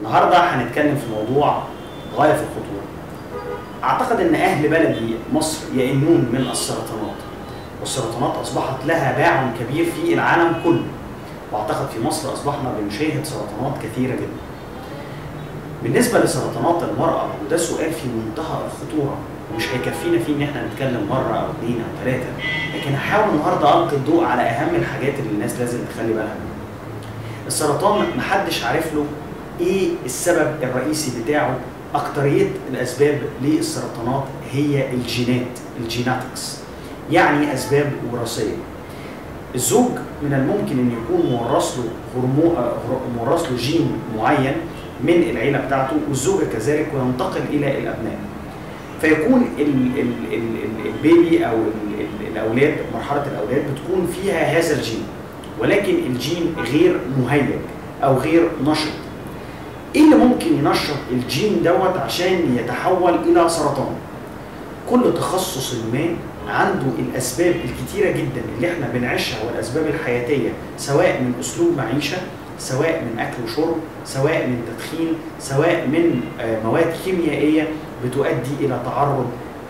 النهارده هنتكلم في موضوع غايه في الخطوره. اعتقد ان اهل بلدي مصر يئنون من السرطانات والسرطانات اصبحت لها باع كبير في العالم كله. واعتقد في مصر اصبحنا بنشاهد سرطانات كثيره جدا. بالنسبه لسرطانات المراه وده سؤال في منتهى الخطوره ومش هيكفينا فيه ان احنا نتكلم مره او اثنين او ثلاثه لكن هحاول النهارده القي الضوء على اهم الحاجات اللي الناس لازم تخلي بالها منها. السرطان محدش عارف له ايه السبب الرئيسي بتاعه اكتريه الاسباب للسرطانات هي الجينات الجيناتكس يعني اسباب وراثيه الزوج من الممكن ان يكون مورث له هرمون مورث له جين معين من العيله بتاعته والزوجه كذلك وينتقل الى الابناء فيكون ال ال ال ال البيبي او ال ال الاولاد مرحله الاولاد بتكون فيها هذا الجين ولكن الجين غير مهيج او غير نشط ايه اللي ممكن ينشط الجين دوت عشان يتحول الى سرطان كل تخصص ما عنده الاسباب الكتيره جدا اللي احنا بنعيشها والاسباب الحياتيه سواء من اسلوب معيشه سواء من اكل وشرب سواء من تدخين سواء من مواد كيميائيه بتؤدي الى تعرض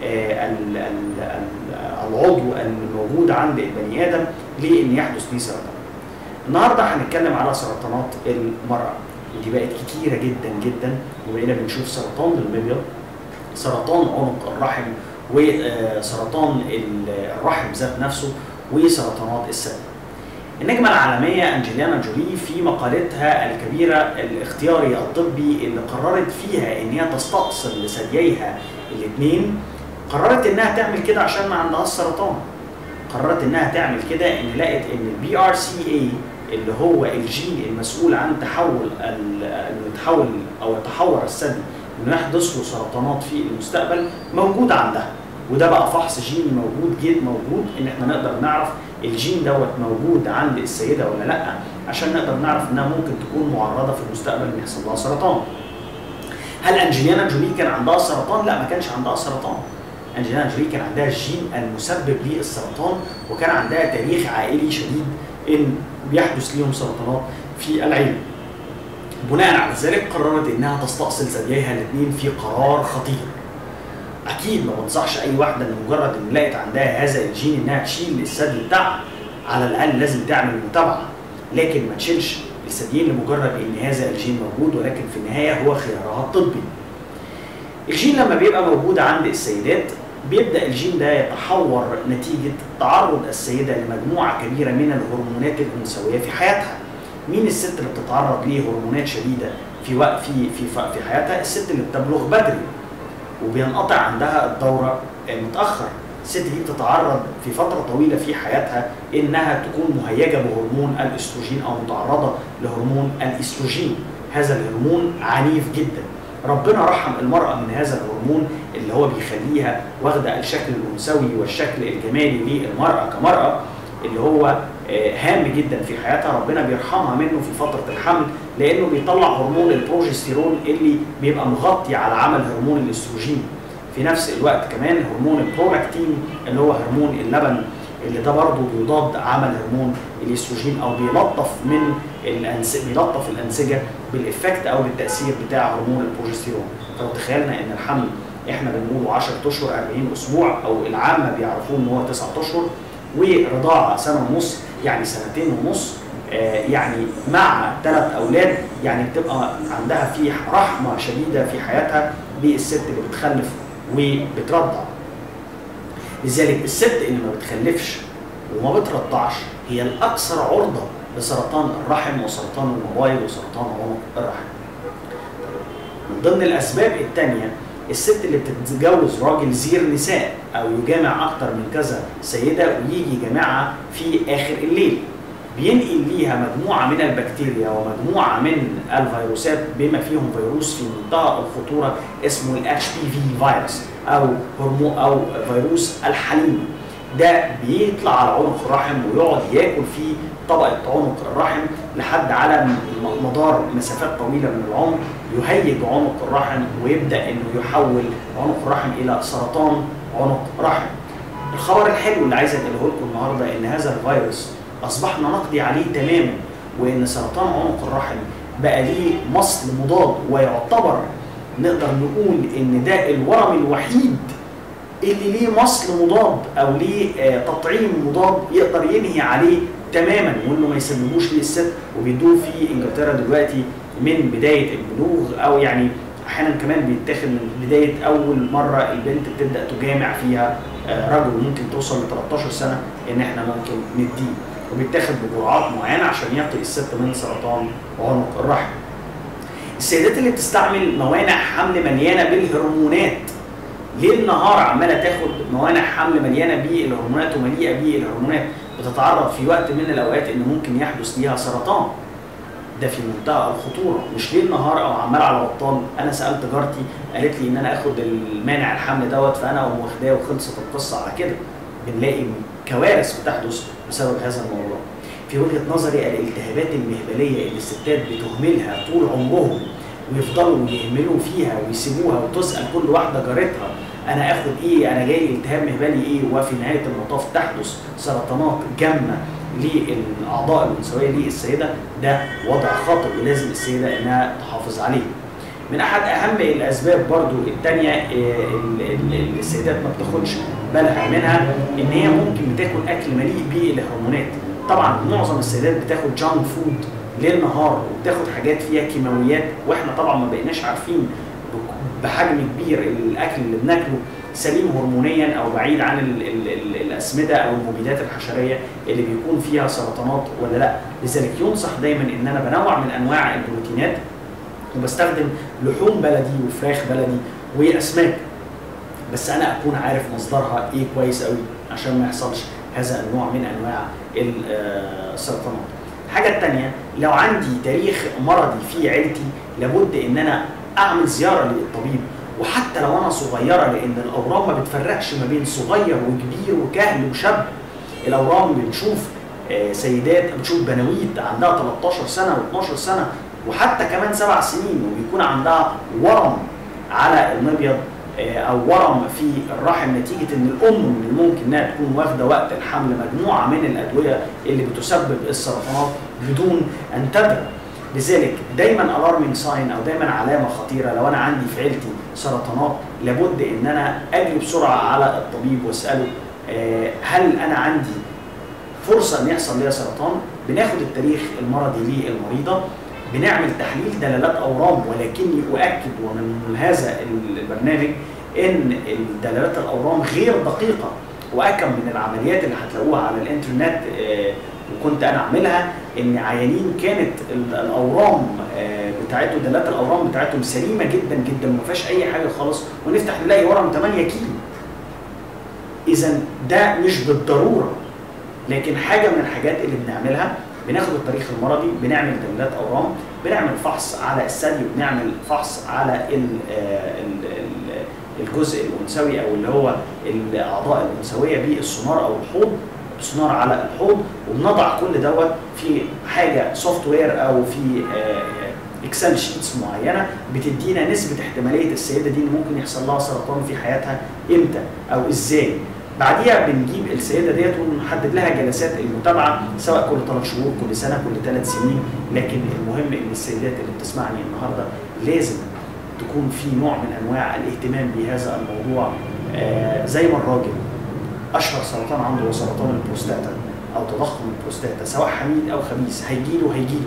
العضو الموجود عند البني ادم لان يحدث ليه سرطان. النهارده هنتكلم على سرطانات المراه ودي بقت كتيره جدا جدا وبقينا بنشوف سرطان المبيض سرطان عنق الرحم وسرطان الرحم ذات نفسه وسرطانات الثدي. النجمة العالمية أنجليانا جولي في مقالتها الكبيرة الاختياري الطبي اللي قررت فيها إن هي تستأصل لثدييها الاثنين قررت إنها تعمل كده عشان ما عندهاش سرطان. قررت إنها تعمل كده إن لقت إن البي ار سي اي اللي هو الجين المسؤول عن تحول انه يتحول او يتحور الثدي انه يحدث له سرطانات في المستقبل موجود عندها وده بقى فحص جيني موجود جد موجود ان احنا نقدر نعرف الجين دوت موجود عند السيده ولا لا عشان نقدر نعرف انها ممكن تكون معرضه في المستقبل ان يحصل لها سرطان. هل انجليانا جولي كان عندها سرطان؟ لا ما كانش عندها سرطان. انجليانا جولي كان عندها الجين المسبب للسرطان وكان عندها تاريخ عائلي شديد ان بيحدث ليهم سرطانات في العين. بناء على ذلك قررت انها تستأصل ثدييها الاثنين في قرار خطير. اكيد ما بنصحش اي واحده ان مجرد ان لقت عندها هذا الجين انها تشيل الثدي بتاعها على الاقل لازم تعمل متابعه لكن ما تشيلش الثديين لمجرد ان هذا الجين موجود ولكن في النهايه هو خيارها الطبي. الجين لما بيبقى موجود عند السيدات بيبدا الجين ده يتحور نتيجه تعرض السيده لمجموعه كبيره من الهرمونات الانثويه في حياتها. مين الست اللي بتتعرض لهرمونات شديده في وقت في في في حياتها؟ الست اللي بتبلغ بدري. وبينقطع عندها الدوره متاخر الست دي بتتعرض في فتره طويله في حياتها انها تكون مهيجه بهرمون الاستروجين او متعرضه لهرمون الاستروجين هذا الهرمون عنيف جدا ربنا رحم المراه من هذا الهرمون اللي هو بيخليها واخده الشكل الانثوي والشكل الجمالي للمراه كمراه اللي هو هام جدا في حياتها ربنا بيرحمها منه في فتره الحمل لانه بيطلع هرمون البروجستيرون اللي بيبقى مغطي على عمل هرمون الاستروجين في نفس الوقت كمان هرمون البرولاكتين اللي هو هرمون اللبن اللي ده برضه بيضاد عمل هرمون الاستروجين او بيلطف من الأنس... بيلطف الانسجه بالافكت او بالتاثير بتاع هرمون البروجستيرون فلو تخيلنا ان الحمل احنا بنقوله 10 اشهر 40 اسبوع او العامه بيعرفوه ان هو 9 اشهر ورضاعه سنه ونص يعني سنتين ونص آه يعني مع ثلاث اولاد يعني بتبقى عندها في رحمه شديده في حياتها بالست اللي بتخلف وبترضع. لذلك الست اللي ما بتخلفش وما بترضعش هي الاكثر عرضه لسرطان الرحم وسرطان الموبايل وسرطان عنق الرحم. من ضمن الاسباب الثانيه الست اللي بتتجوز راجل زير نساء او يجامع اكتر من كذا سيده ويجي يجامعها في اخر الليل بينقل ليها مجموعه من البكتيريا ومجموعه من الفيروسات بما فيهم فيروس في منتهى الخطوره اسمه الاتش بي في فيروس او هرمو او فيروس الحليم ده بيطلع على عنق الرحم ويقعد ياكل في طبقه عنق الرحم لحد على مدار مسافات طويله من العمر يهيج عنق الرحم ويبدا انه يحول عنق الرحم الى سرطان عنق رحم. الخبر الحلو اللي عايز اقوله لكم النهارده ان هذا الفيروس اصبحنا نقضي عليه تماما وان سرطان عنق الرحم بقى ليه مصل مضاد ويعتبر نقدر نقول ان ده الورم الوحيد اللي ليه مصل مضاد او ليه آه، تطعيم مضاد يقدر ينهي عليه تماما وانه ما يسببوش للست وبيدوه في انجلترا دلوقتي من بدايه البلوغ او يعني احيانا كمان بيتاخد من بدايه اول مره البنت بتبدا تجامع فيها آه، رجل ممكن توصل ل 13 سنه ان احنا ممكن نديه وبيتاخد بجرعات معينه عشان يقي الست من سرطان عنق الرحم. السيدات اللي بتستعمل موانع حمل مليانه بالهرمونات ليل نهار عماله تاخد موانع حمل مليانه بالهرمونات ومليئه بالهرمونات بتتعرض في وقت من الاوقات ان ممكن يحدث ليها سرطان ده في منتهى الخطوره مش ليل نهار او عمال على بطال انا سالت جارتي قالت لي ان انا اخد المانع الحمل دوت فانا اقوم واخداه وخلصت القصه على كده بنلاقي كوارث بتحدث بسبب هذا الموضوع في وجهه نظري الالتهابات المهبليه اللي الستات بتهملها طول عمرهم ويفضلوا يهملوا فيها ويسيبوها وتسال كل واحده جارتها انا اخد ايه انا جاي لي التهاب مهبلي ايه وفي نهايه المطاف تحدث سرطانات جامه للاعضاء الانثويه للسيده ده وضع خاطئ ولازم السيده انها تحافظ عليه. من احد اهم الاسباب برضو الثانيه اللي السيدات ما بتاخدش بالها منها ان هي ممكن بتاكل اكل مليء بالهرمونات. طبعا معظم السيدات بتاخد جانك فود ليل نهار وبتاخد حاجات فيها كيماويات واحنا طبعا ما بقيناش عارفين بحجم كبير الاكل اللي بناكله سليم هرمونيا او بعيد عن ال ال ال الاسمده او المبيدات الحشريه اللي بيكون فيها سرطانات ولا لا لذلك ينصح دايما ان انا بنوع من انواع البروتينات وبستخدم لحوم بلدي وفراخ بلدي واسماك بس انا اكون عارف مصدرها ايه كويس قوي عشان ما يحصلش هذا النوع من انواع السرطانات الحاجه الثانيه لو عندي تاريخ مرضي في عيلتي لابد ان انا اعمل زياره للطبيب وحتى لو انا صغيره لان الاورام ما بتفرقش ما بين صغير وكبير وكهل وشاب الاورام بنشوف آه، سيدات بتشوف بنويت عندها 13 سنه و12 سنه وحتى كمان سبع سنين وبيكون عندها ورم على المبيض آه، او ورم في الرحم نتيجه ان الام من الممكن انها تكون واخده وقت الحمل مجموعه من الادويه اللي بتسبب السرطانات بدون ان تدرك لذلك دايما الارمنج ساين او دايما علامه خطيره لو انا عندي في عيلتي سرطانات لابد ان انا اجري بسرعه على الطبيب واساله آه، هل انا عندي فرصه ان يحصل لي سرطان بناخد التاريخ المرضي للمريضه بنعمل تحليل دلالات اورام ولكني اؤكد ومن هذا البرنامج ان دلالات الاورام غير دقيقه واكم من العمليات اللي هتلاقوها على الانترنت آه، وكنت انا اعملها ان عيانين كانت الاورام آه، بتاعته دلالات الاورام بتاعتهم سليمه جدا جدا ما فيهاش اي حاجه خالص ونفتح نلاقي ورم 8 كيلو اذا ده مش بالضروره لكن حاجه من الحاجات اللي بنعملها بناخد التاريخ المرضي بنعمل دلالات اورام بنعمل فحص على الثدي وبنعمل فحص على آه، الجزء الانثوي او اللي هو الاعضاء الانثويه بالسونار او الحوض سونار على الحوض وبنضع كل دوت في حاجه سوفت وير او في اكسل شيتس معينه بتدينا نسبه احتماليه السيده دي اللي ممكن يحصل لها سرطان في حياتها امتى او ازاي بعديها بنجيب السيده ديت ونحدد لها جلسات المتابعه سواء كل ثلاث شهور كل سنه كل ثلاث سنين لكن المهم ان السيدات اللي بتسمعني النهارده لازم تكون في نوع من انواع الاهتمام بهذا الموضوع آه زي ما الراجل اشهر سرطان عنده هو سرطان البروستاتا او تضخم البروستاتا سواء حميد او خبيث هيجيله هيجيله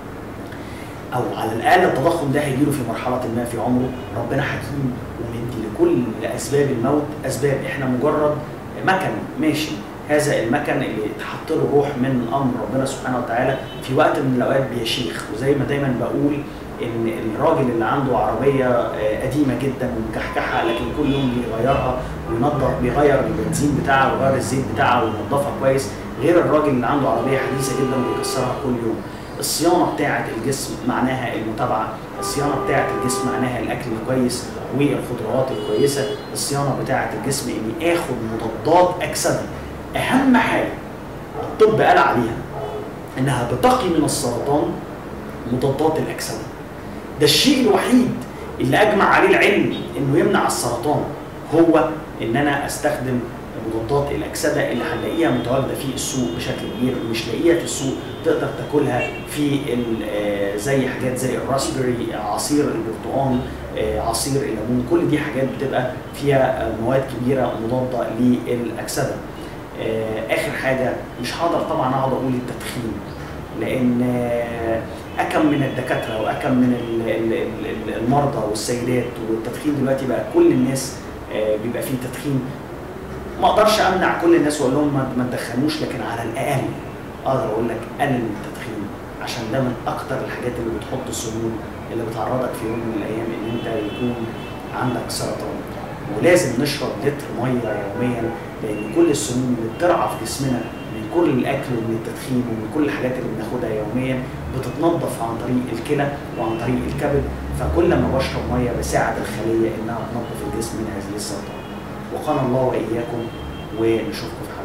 او على الاقل التضخم ده هيجيله في مرحله ما في عمره ربنا حكيم ومدي لكل اسباب الموت اسباب احنا مجرد مكن ماشي هذا المكن اللي اتحط له روح من امر ربنا سبحانه وتعالى في وقت من الاوقات بيشيخ وزي ما دايما بقول ان الراجل اللي عنده عربيه آه، قديمه جدا ومكحكحه لكن كل يوم بيغيرها وينظف بيغير البنزين بتاعها ويغير الزيت بتاعها وينظفها كويس غير الراجل اللي عنده عربيه حديثه جدا وبيكسرها كل يوم الصيانه بتاعه الجسم معناها المتابعه الصيانه بتاعه الجسم معناها الاكل الكويس والخضروات الكويسه الصيانه بتاعه الجسم اني اخد مضادات اكسده اهم حاجه الطب قال عليها انها بتقي من السرطان مضادات الاكسده ده الشيء الوحيد اللي اجمع عليه العلم انه يمنع السرطان هو ان انا استخدم مضادات الاكسده اللي هنلاقيها متواجده في السوق بشكل كبير مش لاقيها في السوق تقدر تاكلها في ال- آه، زي حاجات زي الراسبري عصير البرتقال آه، عصير الليمون كل دي حاجات بتبقى فيها آه، مواد كبيره مضاده للاكسده آه، اخر حاجه مش هقدر طبعا اقعد اقول التدخين لان آه، اكم من الدكاتره واكم من ال- ال- ال- المرضى والسيدات والتدخين دلوقتي بقى كل الناس آه، بيبقى فيه تدخين ما اقدرش امنع كل الناس واقول لهم ما- ما تدخنوش لكن على الاقل اقدر اقول لك قلل من التدخين عشان ده من اكتر الحاجات اللي بتحط السموم اللي بتعرضك في يوم من الايام ان انت يكون عندك سرطان ولازم نشرب لتر ميه يوميا لان كل السموم اللي بترعى في جسمنا من كل الاكل ومن التدخين ومن كل الحاجات اللي بناخدها يوميا بتتنظف عن طريق الكلى وعن طريق الكبد فكل ما بشرب ميه بساعد الخليه انها تنظف الجسم من هذه السرطان وقانا الله واياكم ونشوفكم في